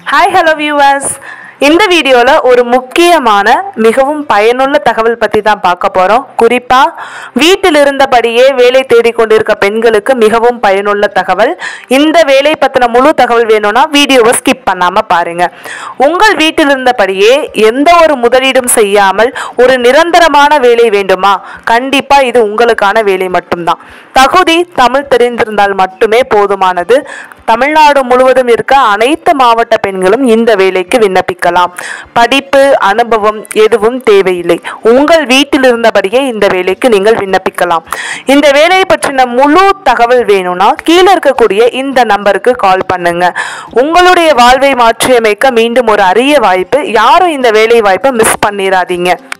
hi hello viewers இந்த வீடியோவில் ஒரு முக்கியமான மிகவும் பயனுள்ள தகவல் பற்றி தான் பார்க்க போகிறோம் குறிப்பாக வீட்டில் இருந்தபடியே வேலை தேடிக் கொண்டிருக்க பெண்களுக்கு மிகவும் பயனுள்ள தகவல் இந்த வேலை பற்றின முழு தகவல் வேணும்னா வீடியோவை ஸ்கிப் பண்ணாமல் பாருங்கள் உங்கள் வீட்டில் இருந்தபடியே எந்த ஒரு முதலீடும் செய்யாமல் ஒரு நிரந்தரமான வேலை வேண்டுமா கண்டிப்பாக இது உங்களுக்கான வேலை மட்டும்தான் தகுதி தமிழ் தெரிந்திருந்தால் மட்டுமே போதுமானது தமிழ்நாடு முழுவதும் இருக்க அனைத்து மாவட்ட பெண்களும் இந்த வேலைக்கு விண்ணப்பிக்கலாம் படிப்பு அனுபவம் எதுவும் தேவையில்லை உங்கள் வீட்டில் இருந்தபடியே இந்த வேலைக்கு நீங்கள் விண்ணப்பிக்கலாம் இந்த வேலையை பற்றின முழு தகவல் வேணும்னா கீழே இருக்கக்கூடிய இந்த நம்பருக்கு கால் பண்ணுங்க உங்களுடைய வாழ்வை மாற்றியமைக்க மீண்டும் ஒரு அரிய வாய்ப்பு யாரும் இந்த வேலை வாய்ப்பை மிஸ் பண்ணிடாதீங்க